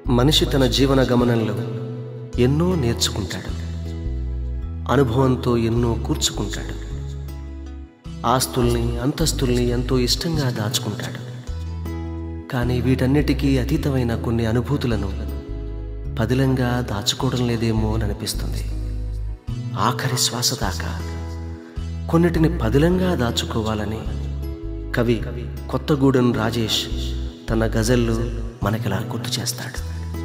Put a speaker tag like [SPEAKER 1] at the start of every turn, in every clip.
[SPEAKER 1] మనిషి తన జీవన గమనంలో ఎన్నో నేర్చుకుంటాడు అనుభవంతో ఎన్నో కూర్చుకుంటాడు ఆస్తుల్ని అంతస్తుల్ని ఎంతో ఇష్టంగా దాచుకుంటాడు కానీ వీటన్నిటికీ అతీతమైన కొన్ని అనుభూతులను పదిలంగా దాచుకోవడం లేదేమో అని అనిపిస్తుంది ఆఖరి శ్వాస దాకా కొన్నిటిని పదిలంగా దాచుకోవాలని కవి కొత్తగూడెం రాజేష్ తన గజల్లో మనకిలా గుర్తు చేస్తాడు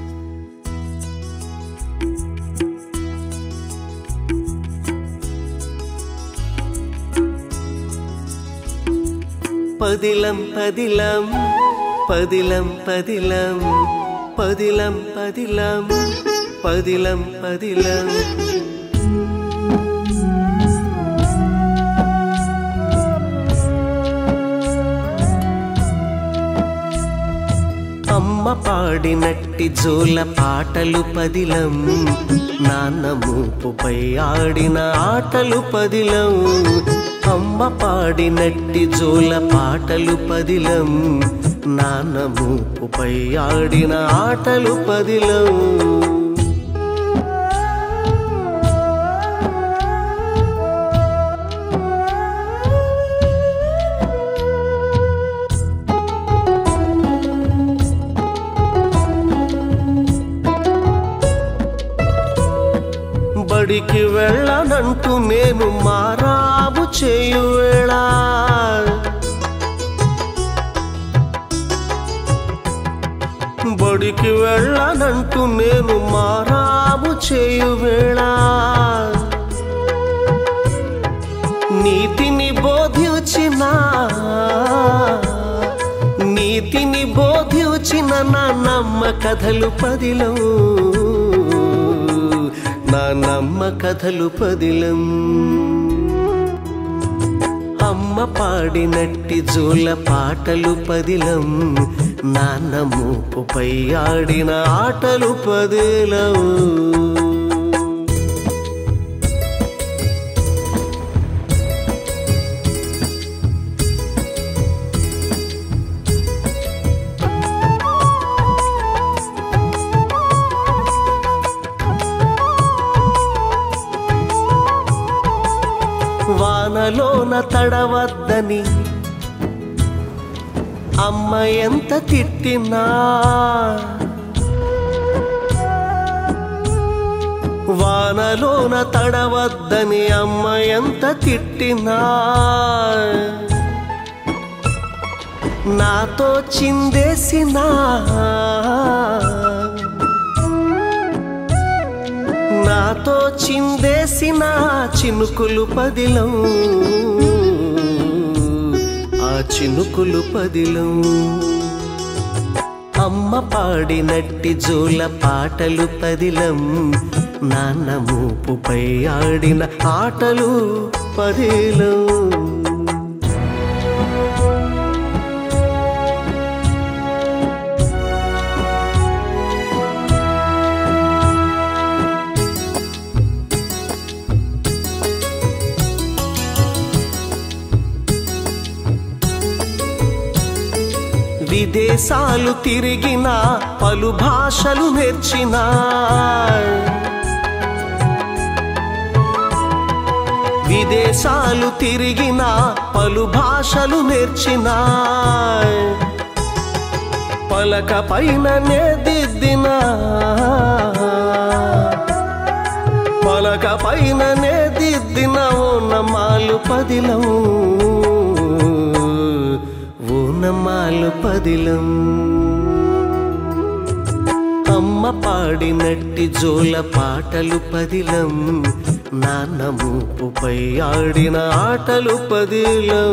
[SPEAKER 1] పదిలం పదిలం పదిలం పదిలం పదిలం పదిలం పదిలం పదిలం అమ్మ పాడినట్టి జోల పాటలు పదిలం నాన్న మూపుపై ఆడిన ఆటలు పదిలం అమ్మ పాడినట్టి జోల పాటలు పదిలం నాన్న మూపుపై ఆడిన ఆటలు పదిలం బడికి వెళ్ళనంటూ నేను మారాబు చేయు వేళ బడికి వెళ్ళనంటూ నేను మారాబు చేయు వేళ నీతిని బోధించిన నీతిని బోధించిన నా నమ్మ కథలు పదిలం నా నమ్మ కథలు పదిలం అమ్మ పాడినట్టి జోల పాటలు పదిలం నాన్న మూపుపై ఆడిన ఆటలు పదిలం వానలోన తడవద్దని అమ్మ ఎంత తిట్టినా వానలోన తడవద్దని అమ్మ ఎంత తిట్టినా నాతో చిందేసినా నాతో చిందేసిన చినుకులు పదిలం ఆ చినుకులు పదిలం అమ్మ పాడినట్టి జోల పాటలు పదిలం నాన్న మూపుపై ఆడిన ఆటలు పదిలం విదేశాలు తిరిగిన పలు భాషలు నేర్చిన విదేశాలు తిరిగిన పలు భాషలు నేర్చిన పలక పైన దిద్దిన పలక పైన దిద్దిన ఓ నమ్మాలు పదిలం ఓ నమ్మాలు పదిలం అమ్మ పాడినట్టి జోల పాటలు పదిలం నాన్న మూపుపై ఆడిన ఆటలు పదిలం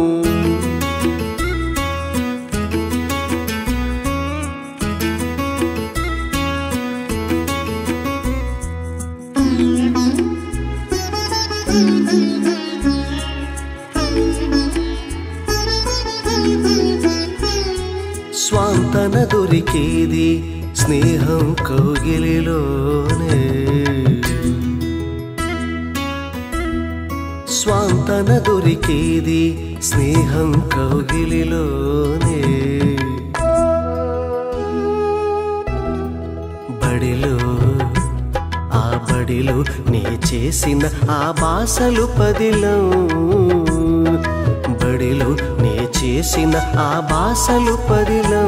[SPEAKER 1] స్వాంతన దొరికేది స్నేహం కౌగిలిలోనే స్వాంతన దొరికేది స్నేహం కౌగిలిలోనే చేసిన ఆ బాసలు పదిలం బడిలో నే చేసిన ఆ బాసలు పదిలం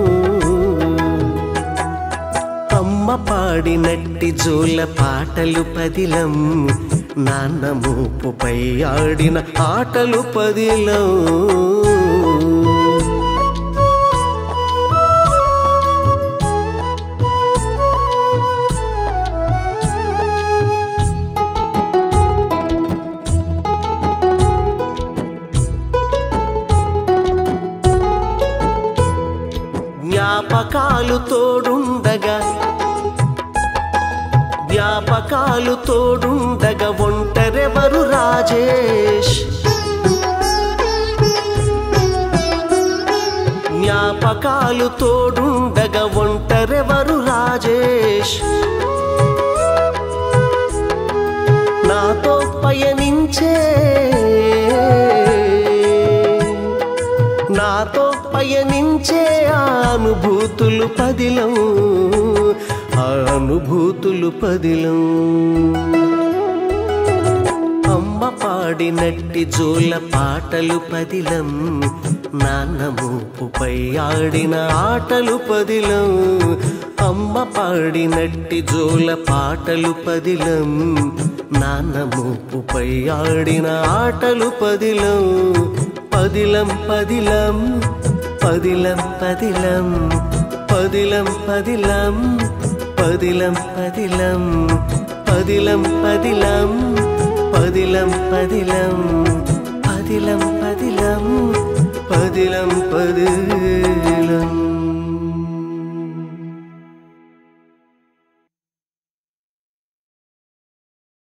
[SPEAKER 1] అమ్మ పాడినట్టి జోల పాటలు పదిలం నాన్న మూపుపై ఆడిన ఆటలు పదిలం జ్ఞాపకాలు తోడుండగా జ్ఞాపకాలు తోడుండగా ఒంటరెవరు రాజేష్ జ్ఞాపకాలు తోడుండగా ఒంటరెవరు రాజేష్ నాతో పయనించే నాతో పయనించే ఆ అనుభూతులు పదిలం ఆ అనుభూతులు పదిలం అమ్మ పాడినట్టి జోల పాటలు పదిలం నాన్న మూపుపై ఆడిన ఆటలు పదిలం అమ్మ పాడినట్టి జోల పాటలు పదిలం నాన్న మూపుపై ఆడిన ఆటలు పదిలం పదిలం పదిలం పదిలం పదిలం పదిలం పదిలం పదిలం పదిలం పదిలం పదిలం పదిలం పదిలం పదిలం పదిలం పదిలం పదిలం